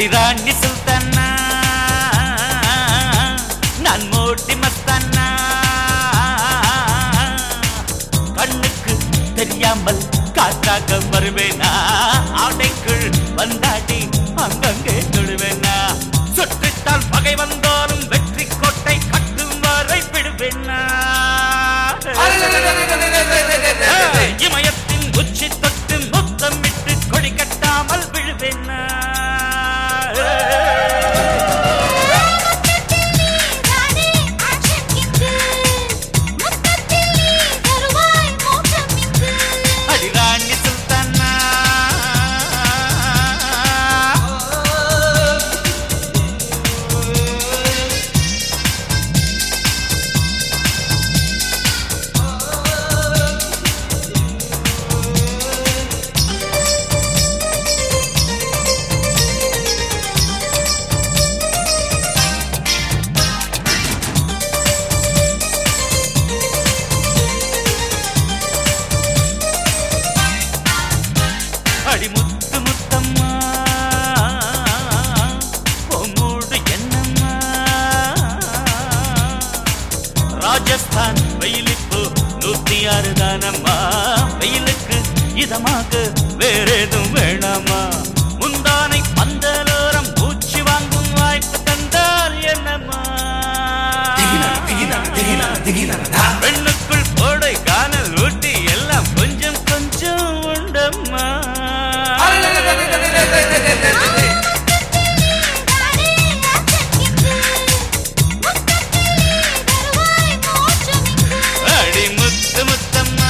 அடிராணி சுல்தானா நான் மோட்டி மஸ்தானா கண்ணுக்கு தெரியாமல் காற்றாக வருவேனா ஆடைக்குள் வந்தாடி அங்கங்கே தொடுவேனா சுற்றிட்டால் பகை வந்தாலும் வெற்றி கோட்டை கட்டும் வரை விடுவேனா இமயத்தின் உச்சி தொட்டு முத்தமிட்டு கொடி கட்டாமல் விழுவேனா ராணி ஆக்ஷன் கிங்கு முத்தத்தில் நீ தருவாய் மோட்சம் இங்கு அடிராணி சுல்தானா அடி முத்து முத்தம்மா பொம்மூடு என்னம்மா ராஜஸ்தான் வெயிலிப்பு நூத்தி ஆறு தானம்மா வெயிலுக்கு இதமாக வேறேதும் வேணாமா முந்தானை பந்தலோரம் பூச்சி வாங்கும் வாய்ப்பு தந்தால் என்னம்மா பெண்ணுக்குள் போடை காணல் ஊட்டி எல்லாம் கொஞ்சம் கொஞ்சம் உண்டம்மா ராணி ஆக்ஷன் கிங்கு முத்தத்தில் நீ தருவாய் மோட்சம் இங்கு அடி முத்து முத்தம்மா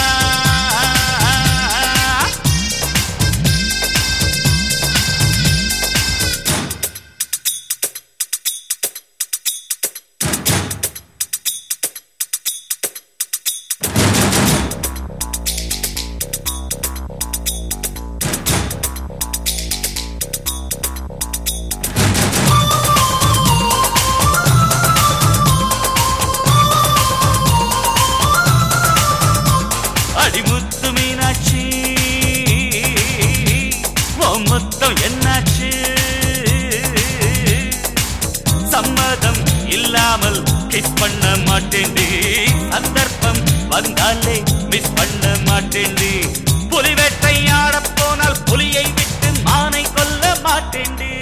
அடி முத்து மீனாட்சி உன் முத்தம் என்னாச்சு சம்மதம் இல்லாமல் கிஸ் பண்ண மாட்டேன்டி சந்தர்ப்பம் வந்தாலே மிஸ் பண்ண மாட்டேன்டி புலி வேட்டையாட போனால் புலியை விட்டு மானை கொல்ல மாட்டேன்டி